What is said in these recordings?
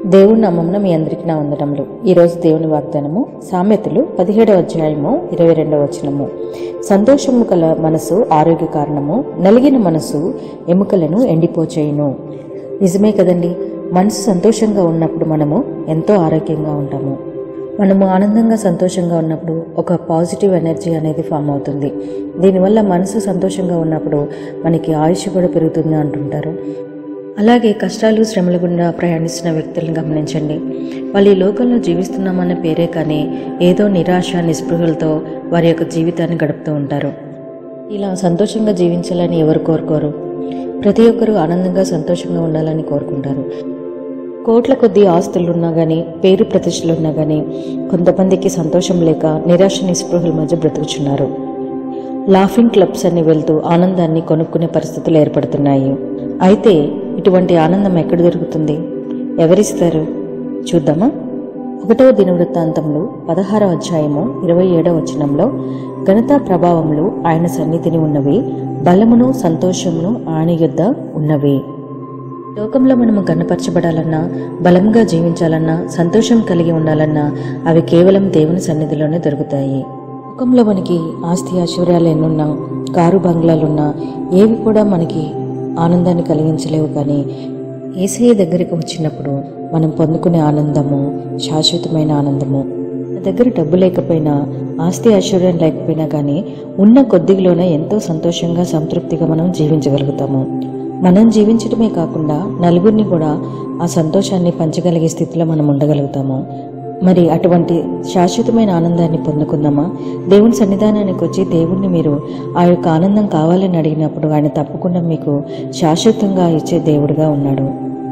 దేవుని నామమున మీ అందరికీ నా వందనములు ఈరోజు దేవుని వాగ్దానము సామెతలు పదిహేడవ అధ్యాయము ఇరవై రెండవ వచనము సంతోషము కల మనసు ఆరోగ్య కారణము నలిగిన మనసు ఎముకలను ఎండిపోచేయును నిజమే కదండి మనసు సంతోషంగా ఉన్నప్పుడు మనము ఎంతో ఆరోగ్యంగా ఉంటాము మనము ఆనందంగా సంతోషంగా ఉన్నప్పుడు ఒక పాజిటివ్ ఎనర్జీ అనేది ఫామ్ అవుతుంది దీనివల్ల మనసు సంతోషంగా ఉన్నప్పుడు మనకి ఆయుష్ కూడా పెరుగుతుంది అంటుంటారు అలాగే కష్టాలు శ్రమల గుండా ప్రయాణిస్తున్న వ్యక్తులను గమనించండి వాళ్ళు ఈ లోకంలో జీవిస్తున్నామన్న పేరే కానీ ఏదో నిరాశ నిస్పృహలతో వారి యొక్క జీవితాన్ని గడుపుతూ ఉంటారు ఇలా సంతోషంగా జీవించాలని ఎవరు కోరుకోరు ప్రతి ఒక్కరూ ఆనందంగా సంతోషంగా ఉండాలని కోరుకుంటారు కోట్ల కొద్ది ఆస్తులు ఉన్నా కానీ పేరు ప్రతిష్టలు ఉన్నా కానీ కొంతమందికి సంతోషం లేక నిరాశ నిస్పృహల మధ్య బ్రతుకుచున్నారు లాఫింగ్ క్లబ్స్ అని వెళ్తూ ఆనందాన్ని కొనుక్కునే పరిస్థితులు ఏర్పడుతున్నాయి అయితే ఇటువంటి ఆనందం ఎక్కడ దొరుకుతుంది ఎవరిస్తారు చూద్దామా ఒకటవ దినవృత్తాంతంలో పదహారవ అధ్యాయము ఇరవై ఏడవ వచనంలో ఘనతా ప్రభావములు ఆయన సన్నిధిని ఉన్నవి బలమును సంతోషమును ఆయన యొద్ద ఉన్నవి లోకంలో మనము గన్నపరచబడాలన్నా బలంగా జీవించాలన్నా సంతోషం కలిగి ఉండాలన్నా అవి కేవలం దేవుని సన్నిధిలోనే దొరుకుతాయి లోకంలో మనకి ఆస్తి ఐశ్వర్యాలు ఎన్నున్నా కారు బంగ్లాలున్నా ఏవి కూడా మనకి ఆనందాన్ని కలిగించలేవు కానీ ఏసయ్య దగ్గరికి వచ్చినప్పుడు మనం పొందుకునే ఆనందము శాశ్వతమైన ఆనందము మన దగ్గర డబ్బు లేకపోయినా ఆస్తి ఐశ్వర్యం లేకపోయినా కానీ ఉన్న కొద్దిలోనే ఎంతో సంతోషంగా సంతృప్తిగా మనం జీవించగలుగుతాము మనం జీవించడమే కాకుండా నలుగురిని కూడా ఆ సంతోషాన్ని పంచగలిగే స్థితిలో మనం ఉండగలుగుతాము మరి అటువంటి శాశ్వతమైన ఆనందాన్ని పొందుకుందామా దేవుని సన్నిధానానికి వచ్చి దేవుణ్ణి మీరు ఆ యొక్క ఆనందం కావాలని అడిగినప్పుడు ఆయన తప్పకుండా మీకు శాశ్వతంగా ఇచ్చే దేవుడుగా ఉన్నాడు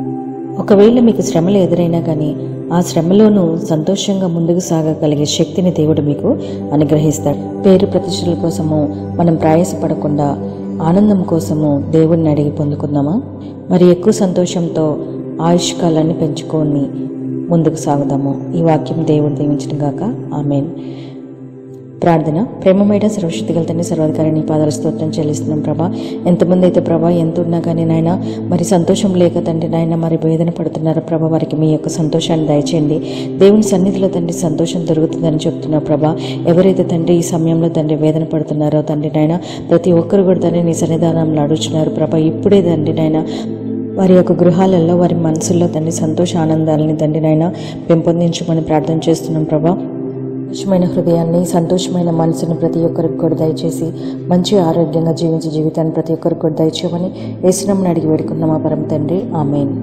ఒకవేళ మీకు శ్రమలు ఎదురైనా కానీ ఆ శ్రమలోనూ సంతోషంగా ముందుకు సాగగలిగే శక్తిని దేవుడు మీకు అనుగ్రహిస్తాడు పేరు ప్రతిష్టల కోసము మనం ప్రయాసపడకుండా ఆనందం కోసము దేవుడిని అడిగి పొందుకుందామా మరి ఎక్కువ సంతోషంతో ఆయుష్కాలాన్ని పెంచుకొని ముందుకు సాగుదాము ఈ వాక్యం దేవుడు దీవించడం గాక ఆమెన్ ప్రార్థన ప్రేమమైన సర్వశక్తిగల తండ్రి సర్వాధికారిని పాదాల స్తోత్రం చెల్లిస్తున్నాం ప్రభా ఎంతమంది అయితే ప్రభా ఎంత ఉన్నా కానీ నాయన మరి సంతోషం లేక తండ్రి నాయన మరి వేదన పడుతున్నారో ప్రభా వారికి మీ యొక్క సంతోషాన్ని దయచేయండి దేవుని సన్నిధిలో తండ్రి సంతోషం దొరుకుతుందని చెప్తున్నారు ప్రభా ఎవరైతే తండ్రి ఈ సమయంలో తండ్రి వేదన పడుతున్నారో తండ్రి నాయన ప్రతి ఒక్కరు కూడా తండ్రి నీ సన్నిధానంలో అడుగుతున్నారు ప్రభా ఇప్పుడే తండ్రి నాయన వారి యొక్క గృహాలలో వారి మనసుల్లో తండ్రి సంతోష ఆనందాలని తండ్రి నాయన పెంపొందించమని ప్రార్థన చేస్తున్నాం ప్రభా సంతోషమైన హృదయాన్ని సంతోషమైన మనసును ప్రతి ఒక్కరికి కూడా దయచేసి మంచి ఆరోగ్యంగా జీవించే జీవితాన్ని ప్రతి ఒక్కరికి కూడా దయచేయమని వేసినమ్మని అడిగి వేడుకున్నాం ఆ పరమ తండ్రి ఆమెన్